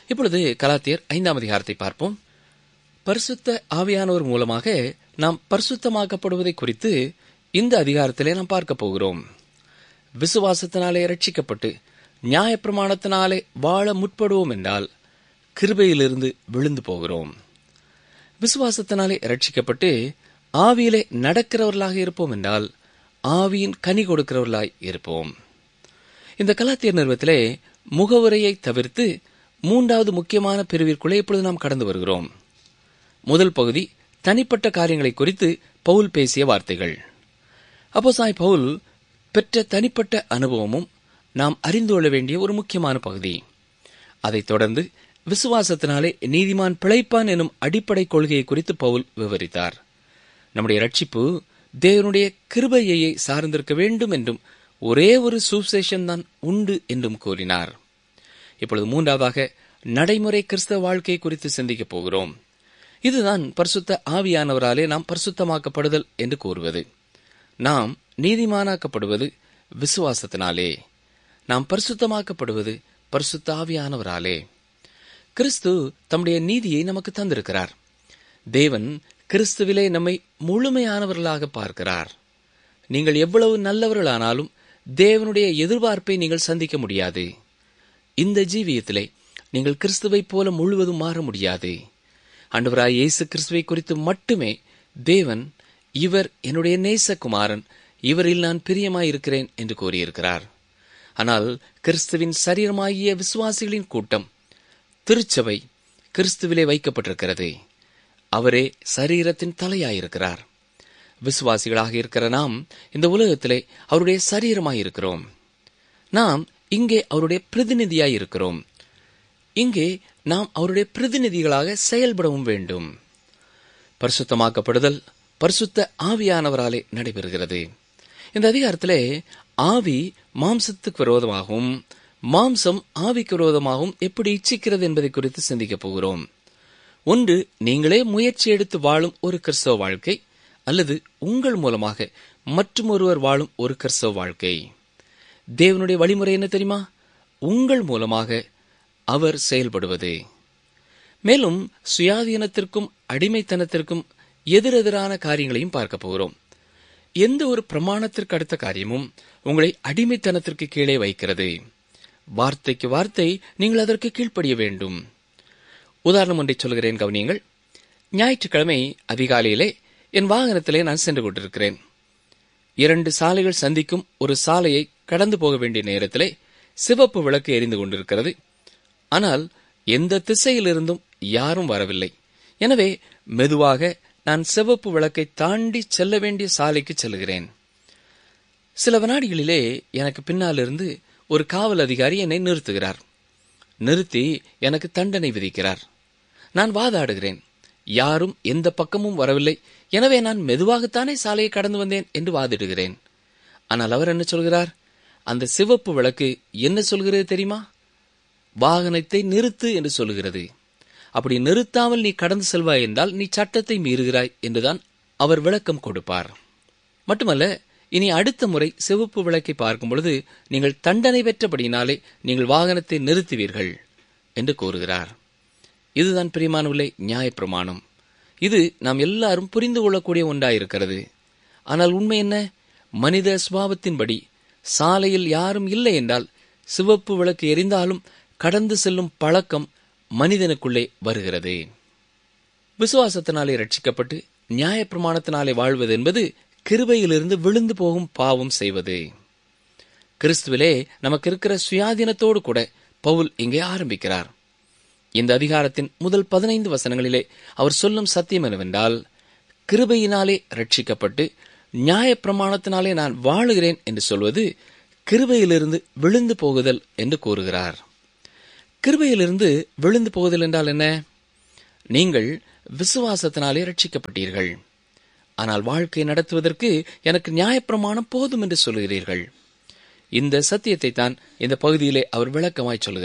இப்பொழுது கலாத்தியர் ஐந்தாம் அதிகாரத்தை பார்ப்போம் பரிசுத்த ஆவியானவர் மூலமாக நாம் பரிசுத்தமாக்கப்படுவதை குறித்து இந்த அதிகாரத்திலே நாம் பார்க்க போகிறோம் விசுவாசத்தினாலே ரட்சிக்கப்பட்டு நியாயப்பிரமாணத்தினாலே வாழ முற்படுவோம் என்றால் கிருபையிலிருந்து விழுந்து போகிறோம் விசுவாசத்தினாலே ரட்சிக்கப்பட்டு ஆவியிலே நடக்கிறவர்களாக இருப்போம் என்றால் ஆவியின் கனி கொடுக்கிறவர்களாய் இருப்போம் இந்த கலாத்தியர் நிறுவத்திலே முகவுரையை தவிர்த்து மூன்றாவது முக்கியமான பிரிவிற்குள்ளே இப்பொழுது நாம் கடந்து வருகிறோம் முதல் பகுதி தனிப்பட்ட காரியங்களை குறித்து பவுல் பேசிய வார்த்தைகள் அப்போ சாய் பவுல் பெற்ற தனிப்பட்ட அனுபவமும் நாம் அறிந்து கொள்ள வேண்டிய ஒரு முக்கியமான பகுதி அதைத் தொடர்ந்து விசுவாசத்தினாலே நீதிமான் பிழைப்பான் எனும் அடிப்படை கொள்கையை குறித்து பவுல் விவரித்தார் நம்முடைய ரட்சிப்பு தேவனுடைய கிருபையை சார்ந்திருக்க வேண்டும் என்றும் ஒரே ஒரு சுசேஷன் தான் உண்டு என்றும் கூறினார் இப்பொழுது மூன்றாவதாக நடைமுறை கிறிஸ்தவ வாழ்க்கை குறித்து சிந்திக்கப் போகிறோம் இதுதான் பரிசுத்த ஆவியானவராலே நாம் பரிசுத்தமாக்கப்படுதல் என்று கூறுவது நாம் நீதிமானாக்கப்படுவது விசுவாசத்தினாலே நாம் பரிசுத்தமாக்கப்படுவது பரிசுத்த ஆவியானவராலே கிறிஸ்து தம்முடைய நீதியை நமக்கு தந்திருக்கிறார் தேவன் கிறிஸ்துவிலே நம்மை முழுமையானவர்களாக பார்க்கிறார் நீங்கள் எவ்வளவு நல்லவர்களானாலும் தேவனுடைய எதிர்பார்ப்பை நீங்கள் சந்திக்க முடியாது இந்த ஜீவியத்திலே நீங்கள் கிறிஸ்துவைப் போல முழுவதும் மாற முடியாது ஆண்டவராய் இயேசு கிறிஸ்துவை குறித்து மட்டுமே தேவன் இவர் என்னுடைய நேசகுமாரன் இவரில் நான் பிரியமாயிருக்கிறேன் என்று கூறியிருக்கிறார் ஆனால் கிறிஸ்துவின் சரீரமாகிய விசுவாசிகளின் கூட்டம் திருச்சபை கிறிஸ்துவிலே வைக்கப்பட்டிருக்கிறது அவரே சரீரத்தின் தலையாயிருக்கிறார் விசுவாசிகளாக இருக்கிற நாம் இந்த உலகத்திலே அவருடைய சரீரமாயிருக்கிறோம் நாம் இங்கே அவருடைய பிரதிநிதியாய் இருக்கிறோம் இங்கே நாம் அவருடைய பிரதிநிதிகளாக செயல்படவும் வேண்டும் பரிசுத்தமாக்கப்படுதல் பரிசுத்த ஆவியானவராலே நடைபெறுகிறது இந்த அதிகாரத்திலே ஆவி மாம்சத்துக்கு விரோதமாகவும் மாம்சம் ஆவிக்கு விரோதமாகவும் எப்படி இச்சிக்கிறது என்பதை குறித்து சிந்திக்கப் போகிறோம் ஒன்று நீங்களே முயற்சி எடுத்து வாழும் ஒரு கிறிஸ்தவ வாழ்க்கை அல்லது உங்கள் மூலமாக மற்றும் ஒருவர் வாழும் ஒரு கிறிஸ்தவ வாழ்க்கை தேவனுடைய வழிமுறை என்ன தெரியுமா உங்கள் மூலமாக அவர் செயல்படுவது மேலும் சுயாதீனத்திற்கும் அடிமைத்தனத்திற்கும் எதிரெதிரான காரியங்களையும் பார்க்க போகிறோம் எந்த ஒரு பிரமாணத்திற்கு அடுத்த காரியமும் உங்களை அடிமைத்தனத்திற்கு கீழே வைக்கிறது வார்த்தைக்கு வார்த்தை நீங்கள் அதற்கு கீழ்ப்படிய வேண்டும் உதாரணம் ஒன்றை சொல்கிறேன் கவனியங்கள் ஞாயிற்றுக்கிழமை அதிகாலையிலே என் வாகனத்திலே நான் சென்று கொண்டிருக்கிறேன் இரண்டு சாலைகள் சந்திக்கும் ஒரு சாலையை கடந்து போக வேண்டிய நேரத்திலே சிவப்பு விளக்கு எரிந்து கொண்டிருக்கிறது ஆனால் எந்த திசையிலிருந்தும் யாரும் வரவில்லை எனவே மெதுவாக நான் சிவப்பு விளக்கை தாண்டி செல்ல வேண்டிய சாலைக்கு செல்கிறேன் சில வினாடிகளிலே எனக்கு பின்னாலிருந்து ஒரு காவல் அதிகாரி என்னை நிறுத்துகிறார் நிறுத்தி எனக்கு தண்டனை விதிக்கிறார் நான் வாதாடுகிறேன் யாரும் எந்த பக்கமும் வரவில்லை எனவே நான் மெதுவாகத்தானே சாலையை கடந்து வந்தேன் என்று வாதிடுகிறேன் ஆனால் அவர் என்ன சொல்கிறார் அந்த சிவப்பு விளக்கு என்ன சொல்கிறது தெரியுமா வாகனத்தை நிறுத்து என்று சொல்கிறது அப்படி நிறுத்தாமல் நீ கடந்து செல்வாய் என்றால் நீ சட்டத்தை மீறுகிறாய் என்றுதான் அவர் விளக்கம் கொடுப்பார் மட்டுமல்ல இனி அடுத்த முறை சிவப்பு விளக்கை பார்க்கும் பொழுது நீங்கள் தண்டனை பெற்றபடியினாலே நீங்கள் வாகனத்தை நிறுத்துவீர்கள் என்று கூறுகிறார் இதுதான் பிரியமானவில்லை நியாயப்பிரமாணம் இது நாம் எல்லாரும் புரிந்து கொள்ளக்கூடிய ஒன்றாயிருக்கிறது ஆனால் உண்மை என்ன மனித சுபாவத்தின்படி சாலையில் யாரும் இல்லை என்றால் சிவப்பு விளக்கு எரிந்தாலும் கடந்து செல்லும் பழக்கம் மனிதனுக்குள்ளே வருகிறது விசுவாசத்தினாலே ரட்சிக்கப்பட்டு நியாயப்பிரமாணத்தினாலே வாழ்வது என்பது கிருபையிலிருந்து விழுந்து போகும் பாவம் செய்வது கிறிஸ்துவிலே நமக்கு இருக்கிற சுயாதீனத்தோடு கூட பவுல் இங்கே ஆரம்பிக்கிறார் இந்த அதிகாரத்தின் முதல் பதினைந்து வசனங்களிலே அவர் சொல்லும் சத்தியம் என்னவென்றால் கிருபையினாலே ரட்சிக்கப்பட்டு நியாயப்பிரமாணத்தினாலே நான் வாழுகிறேன் என்று சொல்வது கிருபையிலிருந்து விழுந்து போகுதல் என்று கூறுகிறார் கிருபையிலிருந்து விழுந்து போகுதல் என்றால் என்ன நீங்கள் விசுவாசத்தினாலே ரட்சிக்கப்பட்டீர்கள் ஆனால் வாழ்க்கை நடத்துவதற்கு எனக்கு நியாயப்பிரமாணம் போதும் என்று சொல்கிறீர்கள் இந்த சத்தியத்தை தான் இந்த பகுதியிலே அவர் விளக்கமாய் சொல்கிறார்